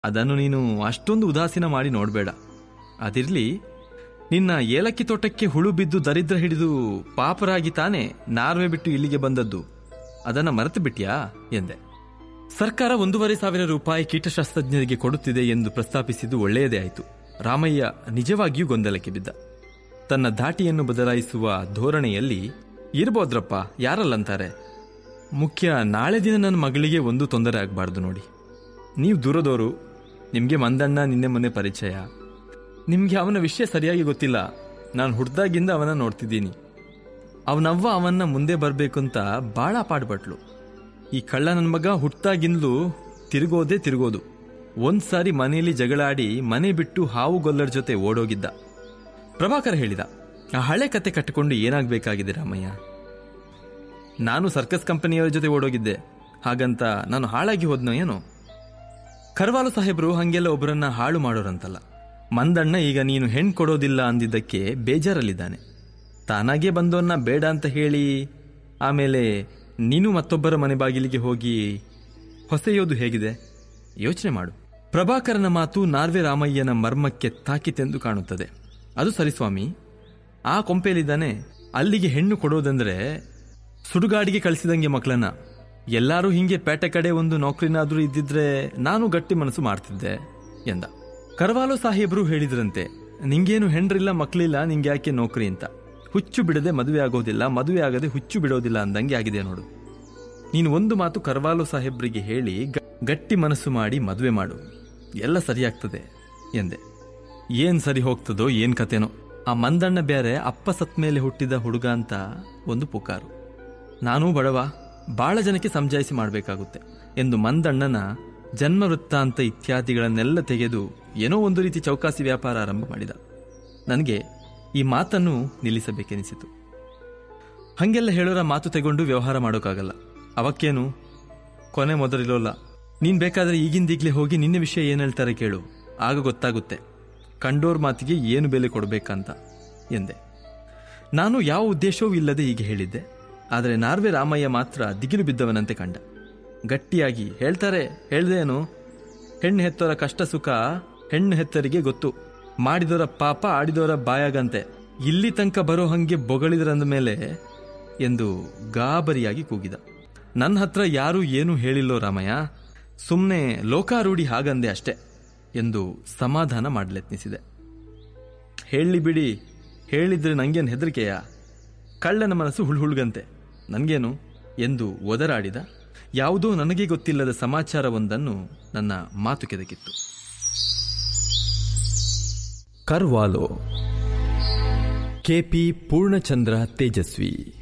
ಅದನ್ನು ನೀನು ಅಷ್ಟೊಂದು ಉದಾಸೀನ ಮಾಡಿ ನೋಡಬೇಡ ಅದಿರ್ಲಿ ನಿನ್ನ ಏಲಕ್ಕಿ ತೋಟಕ್ಕೆ ಹುಳು ಬಿದ್ದು ದರಿದ್ರ ಹಿಡಿದು ಪಾಪರಾಗಿ ತಾನೇ ನಾರ್ವೆ ಬಿಟ್ಟು ಇಲ್ಲಿಗೆ ಬಂದದ್ದು ಅದನ್ನ ಮರೆತು ಬಿಟ್ಯಾ ಎಂದೆ ಸರ್ಕಾರ ಒಂದೂವರೆ ಸಾವಿರ ರೂಪಾಯಿ ಕೀಟಶಾಸ್ತ್ರಜ್ಞರಿಗೆ ಕೊಡುತ್ತಿದೆ ಎಂದು ಪ್ರಸ್ತಾಪಿಸಿದ್ದು ಒಳ್ಳೆಯದೇ ಆಯಿತು ರಾಮಯ್ಯ ನಿಜವಾಗಿಯೂ ಗೊಂದಲಕ್ಕೆ ಬಿದ್ದ ತನ್ನ ಧಾಟಿಯನ್ನು ಬದಲಾಯಿಸುವ ಧೋರಣೆಯಲ್ಲಿ ಇರ್ಬೋದ್ರಪ್ಪ ಯಾರಲ್ಲಂತಾರೆ ಮುಖ್ಯ ನಾಳೆ ದಿನ ನನ್ನ ಮಗಳಿಗೆ ಒಂದು ತೊಂದರೆ ಆಗಬಾರ್ದು ನೋಡಿ ನೀವು ದೂರದವರು ನಿಮಗೆ ಮಂದಣ್ಣ ನಿನ್ನೆ ಮೊನ್ನೆ ಪರಿಚಯ ನಿಮಗೆ ಅವನ ವಿಷಯ ಸರಿಯಾಗಿ ಗೊತ್ತಿಲ್ಲ ನಾನು ಹುಡ್ದಾಗಿಂದ ಅವನ ನೋಡ್ತಿದ್ದೀನಿ ಅವನವ್ವ ಅವನ್ನ ಮುಂದೆ ಬರಬೇಕು ಅಂತ ಬಾಳ ಪಾಡ್ಪಟ್ಲು ಈ ಕಳ್ಳ ನನ್ನ ಮಗ ಹುಟ್ಟಾಗಿಂದಲೂ ತಿರುಗೋದೇ ತಿರುಗೋದು ಒಂದ್ಸಾರಿ ಮನೆಯಲ್ಲಿ ಜಗಳಾಡಿ ಮನೆ ಬಿಟ್ಟು ಹಾವು ಗೊಲ್ಲರ ಜೊತೆ ಓಡೋಗಿದ್ದ ಪ್ರಭಾಕರ್ ಹೇಳಿದ ಆ ಹಳೆ ಕತೆ ಕಟ್ಟಿಕೊಂಡು ಏನಾಗಬೇಕಾಗಿದೆ ರಾಮಯ್ಯ ನಾನು ಸರ್ಕಸ್ ಕಂಪನಿಯವರ ಜೊತೆ ಓಡೋಗಿದ್ದೆ ಹಾಗಂತ ನಾನು ಹಾಳಾಗಿ ಹೋದ್ನೋ ಏನೋ ಕರ್ವಾಲು ಸಾಹೇಬರು ಹಂಗೆಲ್ಲ ಒಬ್ಬರನ್ನ ಹಾಳು ಮಾಡೋರಂತಲ್ಲ ಮಂದಣ್ಣ ಈಗ ನೀನು ಹೆಣ್ ಕೊಡೋದಿಲ್ಲ ಅಂದಿದ್ದಕ್ಕೆ ಬೇಜಾರಲ್ಲಿದ್ದಾನೆ ತಾನಾಗೇ ಬಂದವನ್ನ ಬೇಡ ಅಂತ ಹೇಳಿ ಆಮೇಲೆ ನೀನು ಮತ್ತೊಬ್ಬರ ಮನೆ ಬಾಗಿಲಿಗೆ ಹೋಗಿ ಹೊಸೆಯೋದು ಹೇಗಿದೆ ಯೋಚನೆ ಮಾಡು ಪ್ರಭಾಕರನ ಮಾತು ನಾರ್ವೆ ರಾಮಯ್ಯನ ಮರ್ಮಕ್ಕೆ ತಾಕಿತೆಂದು ಕಾಣುತ್ತದೆ ಅದು ಸರಿ ಸ್ವಾಮಿ ಆ ಕೊಂಪೆಯಲ್ಲಿದ್ದಾನೆ ಅಲ್ಲಿಗೆ ಹೆಣ್ಣು ಕೊಡೋದಂದ್ರೆ ಸುಡುಗಾಡಿಗೆ ಕಳಿಸಿದಂಗೆ ಮಕ್ಕಳನ್ನ ಎಲ್ಲರೂ ಹಿಂಗೆ ಪೇಟೆ ಕಡೆ ಒಂದು ನೌಕರಿನಾದ್ರೂ ಇದ್ದಿದ್ರೆ ನಾನು ಗಟ್ಟಿ ಮನಸ್ಸು ಮಾಡ್ತಿದ್ದೆ ಎಂದ ಕರ್ವಾಲೋ ಸಾಹೇಬ್ರು ಹೇಳಿದ್ರಂತೆ ನಿಂಗೇನು ಹೆಂಡ್ರಿಲ್ಲ ಮಕ್ಕಳಿಲ್ಲ ನಿಂಗೆ ಯಾಕೆ ನೌಕರಿ ಅಂತ ಹುಚ್ಚು ಬಿಡದೆ ಮದುವೆ ಆಗೋದಿಲ್ಲ ಮದುವೆ ಆಗದೆ ಹುಚ್ಚು ಬಿಡೋದಿಲ್ಲ ಅಂದಂಗೆ ಆಗಿದೆ ನೋಡು ನೀನು ಒಂದು ಮಾತು ಕರ್ವಾಲೋ ಸಾಹೇಬ್ರಿಗೆ ಹೇಳಿ ಗ- ಗಟ್ಟಿ ಮನಸ್ಸು ಮಾಡಿ ಮದುವೆ ಮಾಡು ಎಲ್ಲ ಸರಿಯಾಗ್ತದೆ ಎಂದೆ ಏನ್ ಸರಿ ಹೋಗ್ತದೋ ಏನ್ ಕತೆನೋ ಆ ಮಂದಣ್ಣ ಬೇರೆ ಅಪ್ಪ ಸತ್ ಮೇಲೆ ಹುಟ್ಟಿದ ಹುಡುಗ ಅಂತ ಒಂದು ಪುಕಾರು ನಾನೂ ಬಡವ ಬಾಳ ಜನಕ್ಕೆ ಸಮಜಾಯಿಸಿ ಮಾಡಬೇಕಾಗುತ್ತೆ ಎಂದು ಮಂದಣ್ಣನ ಜನ್ಮ ವೃತ್ತಾಂತ ಇತ್ಯಾದಿಗಳನ್ನೆಲ್ಲ ತೆಗೆದು ಏನೋ ಒಂದು ರೀತಿ ಚೌಕಾಸಿ ವ್ಯಾಪಾರ ಆರಂಭ ಮಾಡಿದ ನನಗೆ ಈ ಮಾತನ್ನು ನಿಲ್ಲಿಸಬೇಕೆನಿಸಿತು ಹಂಗೆಲ್ಲ ಹೇಳೋರ ಮಾತು ತೆಗೊಂಡು ವ್ಯವಹಾರ ಮಾಡೋಕ್ಕಾಗಲ್ಲ ಅವಕ್ಕೇನು ಕೊನೆ ಮೊದಲಿರೋಲ್ಲ ನೀನ್ ಬೇಕಾದ್ರೆ ಈಗಿಂದೀಗ್ಲೇ ಹೋಗಿ ನಿನ್ನ ವಿಷಯ ಏನ್ ಹೇಳ್ತಾರೆ ಕೇಳು ಆಗ ಗೊತ್ತಾಗುತ್ತೆ ಕಂಡೋರ್ ಮಾತಿಗೆ ಏನು ಬೆಲೆ ಕೊಡಬೇಕಂತ ಎಂದೆ ನಾನು ಯಾವ ಉದ್ದೇಶವೂ ಇಲ್ಲದೆ ಹೀಗೆ ಹೇಳಿದ್ದೆ ಆದರೆ ನಾರ್ವೆ ರಾಮಯ್ಯ ಮಾತ್ರ ದಿಗಿಲು ಬಿದ್ದವನಂತೆ ಕಂಡ ಗಟ್ಟಿಯಾಗಿ ಹೇಳ್ತಾರೆ ಹೇಳ್ದೇನು ಹೆಣ್ಣು ಹೆತ್ತೋರ ಕಷ್ಟ ಸುಖ ಹೆಣ್ಣು ಹೆತ್ತರಿಗೆ ಗೊತ್ತು ಮಾಡಿದವರ ಪಾಪ ಆಡಿದವರ ಬಾಯಾಗಂತೆ ಇಲ್ಲಿ ತನಕ ಬರೋ ಹಂಗೆ ಬೊಗಳಿದ್ರಂದ ಮೇಲೆ ಎಂದು ಗಾಬರಿಯಾಗಿ ಕೂಗಿದ ನನ್ನ ಹತ್ರ ಯಾರೂ ಏನೂ ಹೇಳಿಲ್ಲೋ ರಾಮಯ್ಯ ಸುಮ್ಮನೆ ಲೋಕಾರೂಢಿ ಹಾಗಂದೆ ಅಷ್ಟೆ ಎಂದು ಸಮಾಧಾನ ಮಾಡಲೆತ್ನಿಸಿದೆ ಹೇಳಿ ಬಿಡಿ ಹೇಳಿದ್ರೆ ನಂಗೇನು ಹೆದರಿಕೆಯ ಕಳ್ಳನ ಮನಸ್ಸು ಹುಳ್ಹುಳ್ಗಂತೆ ನನಗೇನು ಎಂದು ಒದರಾಡಿದ ಯಾವುದೋ ನನಗೆ ಗೊತ್ತಿಲ್ಲದ ಸಮಾಚಾರವೊಂದನ್ನು ನನ್ನ ಮಾತು ಕೆದಕಿತ್ತು ಕರ್ವಾಲೋ ಕೆಪಿ ಪೂರ್ಣಚಂದ್ರ ತೇಜಸ್ವಿ